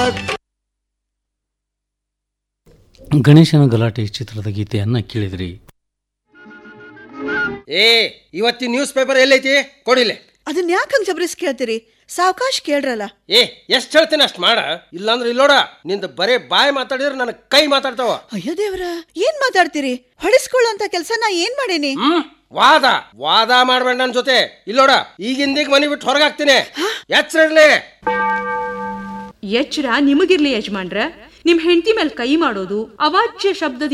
ಗಣೇಶನ ಗಲಾಟೆ ಚಿತ್ರದ ಗೀತೆಯನ್ನ ಕೇಳಿದ್ರಿ ಏ ಇವತ್ತಿನ ನ್ಯೂಸ್ ಪೇಪರ್ ಎಲ್ಲೈತಿ ಕೊಡಿಲೆ ಅದನ್ನ ಯಾಕಂಗ್ ಜಬರಿಸ್ ಕೇಳ್ತೀರಿ ಸಾವಕಾಶ್ ಕೇಳ್ರಲ್ಲ ಏ ಎಷ್ಟ್ ಹೇಳ್ತೀನಿ ಅಷ್ಟ್ ಮಾಡ ಇಲ್ಲಾಂದ್ರೆ ಇಲ್ಲೋಡ ನಿಂದ ಬರೇ ಬಾಯಿ ಮಾತಾಡಿದ್ರೆ ನನ್ನ ಕೈ ಮಾತಾಡ್ತಾವ ಅಯ್ಯೋ ದೇವ್ರ ಏನ್ ಮಾತಾಡ್ತೀರಿ ಹೊಡಿಸ್ಕೊಳ್ಳೋಂತ ಕೆಲ್ಸ ನಾ ಏನ್ ಮಾಡೇನಿ ಹ್ಮ್ ವಾದ ವಾದ ಮಾಡ್ಬೇಡ ನನ್ನ ಜೊತೆ ಇಲ್ಲೋಡ ಈಗಿಂದೀಗ ಮನಿ ಬಿಟ್ಟು ಹೊರಗಾಗ್ತೀನಿ ಎಚ್ಚರ ಇರ್ಲಿ ಎಚ್ಚರ ನಿಮಗಿರ್ಲಿ ಯಜಮಾನ್ರ ನಿಮ್ ಹೆಂಡತಿ ಮೇಲೆ ಕೈ ಮಾಡೋದು ಅವಾಚ್ಯ ಶಬ್ದದ